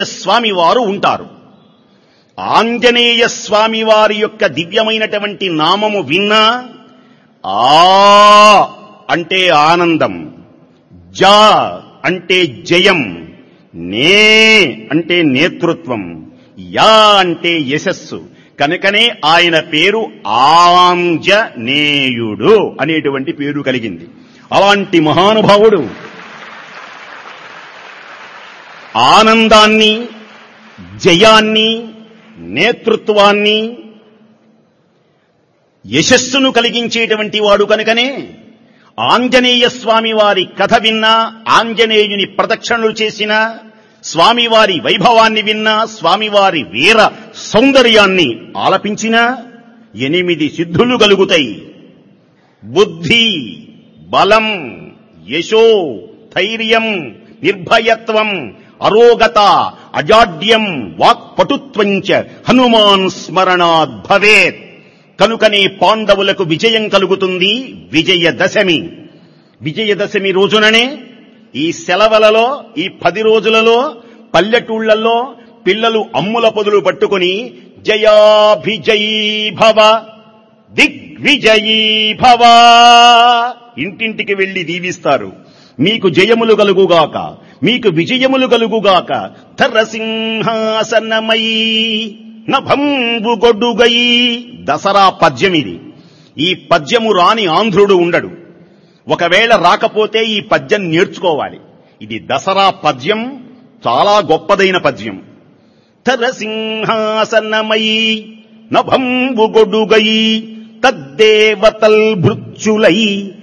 స్వామి వారు ఉంటారు ఆంజనేయ స్వామి వారి యొక్క దివ్యమైనటువంటి నామము విన్నా ఆ అంటే ఆనందం జా అంటే జయం నే అంటే నేతృత్వం యా అంటే యశస్సు కనుకనే ఆయన పేరు ఆంజనేయుడు అనేటువంటి పేరు కలిగింది అలాంటి మహానుభావుడు ఆనందాన్ని జయాన్ని నేతృత్వాన్ని యశస్సును కలిగించేటువంటి వాడు కనుకనే ఆంజనేయ స్వామి వారి కథ విన్నా ఆంజనేయుని ప్రదక్షిణలు చేసిన స్వామివారి వైభవాన్ని విన్నా స్వామివారి వీర సౌందర్యాన్ని ఆలపించినా ఎనిమిది సిద్ధులు కలుగుతాయి బుద్ధి బలం యశో ధైర్యం నిర్భయత్వం అరోగత అజాడ్యం వాక్పటుత్వంచ హనుమాన్ స్మరణాద్ భవేత్ కనుకనే పాండవులకు విజయం కలుగుతుంది విజయదశమి విజయదశమి రోజుననే ఈ సెలవులలో ఈ పది రోజులలో పల్లెటూళ్లలో పిల్లలు అమ్ముల పొదులు పట్టుకుని జయాభిజయీ భవ దిగ్విజయీ భవ ఇంటింటికి వెళ్లి దీవిస్తారు మీకు జయములు కలుగుగాక మీకు విజయములు కలుగుగాక ధరసింహాసనమయీ నభంబు గొడ్డుగై దసరా పద్యం ఇది ఈ పద్యము రాని ఆంధ్రుడు ఉండడు ఒకవేళ రాకపోతే ఈ పద్యం నేర్చుకోవాలి ఇది దసరా పద్యం చాలా గొప్పదైన పద్యం తరసింహాసనమయీ నభంబు గొడుగై తద్దేవతల్ భృత్యులై